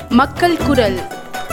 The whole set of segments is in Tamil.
மக்கள் குரல்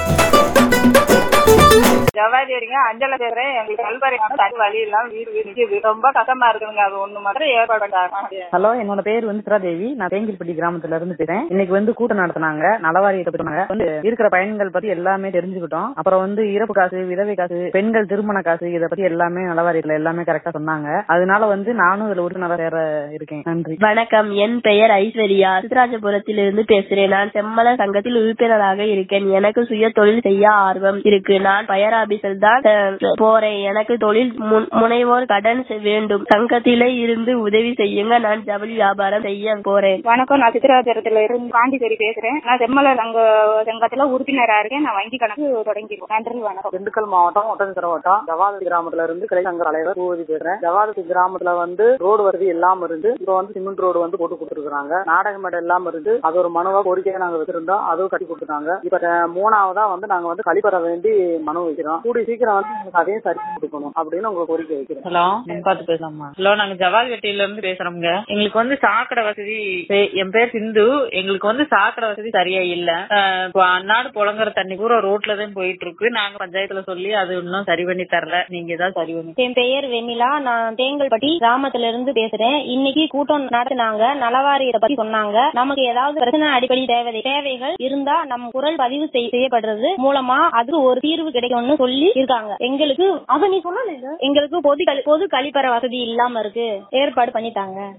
ஜவாதி அடிங்க அஞ்சல பேசுறேன் எங்களுக்கு கல்வரை தண்ணி வழி இல்லாம வீடு வீடு நிக்குது. ரொம்ப கஷ்டமா இருக்குங்க அது ஒண்ணு மட்டும் ஏற்பாடு பண்ணாங்க. ஹலோ என்னோட பேர் வந்து சுராதேவி நான் தேங்கில்பட்டி கிராமத்துல இருந்து பேசுறேன் இன்னைக்கு வந்து கூட்டம் நடத்தினாங்க நலவாரியத்தை பத்தி சொன்னாங்க. வந்து இருக்கிற பயன்கள் பத்தி எல்லாமே தெரிஞ்சுக்கிட்டோம் அப்புறம் வந்து இறப்பு காசு விதவை காசு பெண்கள் திருமண காசு இத பத்தி எல்லாமே நலவாரியத்துல எல்லாமே கரெக்டா சொன்னாங்க அதனால வந்து நானும் இதுல உறுப்பினரா சேர இருக்கேன் நன்றி வணக்கம் என் பெயர் ஐஸ்வர்யா சித்ராஜபுரத்திலிருந்து பேசுறேன் நான் செம்மல சங்கத்தில் உறுப்பினராக இருக்கேன் எனக்கு சுய தொழில் செய்ய ஆர்வம் இருக்கு நான் பயர் ஆபீஸில் தான் அஹ், போறேன் எனக்கு தொழில் முன்- முனைவோர் கடன் செ- வேண்டும் சங்கத்திலே இருந்து உதவி செய்யுங்க நான் ஜவுளி வியாபாரம் செய்ய போறேன் வணக்கம் நான் சித்திராச்சரத்துல இருந்து பாண்டிச்சேரி பேசுறேன் நான் செம்மல சங்க சங்கத்துல உறுப்பினரா இருக்கேன் நான் வங்கி கணக்கு தொடங்கிருக்கேன் நன்றி வணக்கம் திண்டுக்கல் மாவட்டம் ஒட்டன்சிற வட்டம் ஜவாதி கிராமத்துல இருந்து கிளை சங்க தலைவர் பூவதி பேசுறேன் ஜவாதி கிராமத்துல வந்து ரோடு வசதி இல்லாம இருந்து இப்ப வந்து சிமெண்ட் ரோடு வந்து போட்டு கொடுத்துருக்காங்க நாடக மேடை இல்லாம இருந்து அது ஒரு மனுவா கோரிக்கையை நாங்க வச்சிருந்தோம் அதுவும் கட்டி கொடுத்துட்டாங்க இப்ப அஹ், மூணாவதா வந்து நாங்க வந்து கழிப்பற வேண்டி மனு வைக்கிறோம் கூடி சீக்கிரம் வந்து எங்களுக்கு அதையும் சரி பண்ணி கொடுக்கணும் அப்படின்னு உங்களுக்கு கோரிக்கை வைக்கிறோம் ஹலோ பார்த்து பேசலாமா ஹலோ நாங்க ஜவால்கட்டியில இருந்து பேசுறோங்க எங்களுக்கு வந்து சாக்கடை வசதி பே- என் பேர் சிந்து எங்களுக்கு வந்து சாக்கடை வசதி சரியா இல்ல அஹ், இப்போ அன்னாடு புழங்குற தண்ணி பூரா ரோட்ல தான் போயிட்டு இருக்கு நாங்க பஞ்சாயத்துல சொல்லி அது இன்னும் சரி பண்ணி தரல நீங்க ஏதாவது சரி பண்ணி என் பெயர் வெண்ணிலா நான் தேங்கல்பட்டி கிராமத்துல இருந்து பேசுறேன் இன்னைக்கு கூட்டம் நடத்தினாங்க நலவாரியத்தை பத்தி சொன்னாங்க நமக்கு ஏதாவது பிரச்சனை அடிப்படை தேவை தேவைகள் இருந்தா நம்ம குரல் பதிவு செய்- செய்யப்படுறது மூலமா அதுக்கு ஒரு தீர்வு கிடைக்கும்னு சொல்லி இருக்காங்க எங்களுக்கு அத நீ சொல்லல எங்களுக்கு பொது கழி- பொது கழிப்பற வசதி இல்லாம இருக்கு ஏற்பாடு பண்ணிட்டாங்க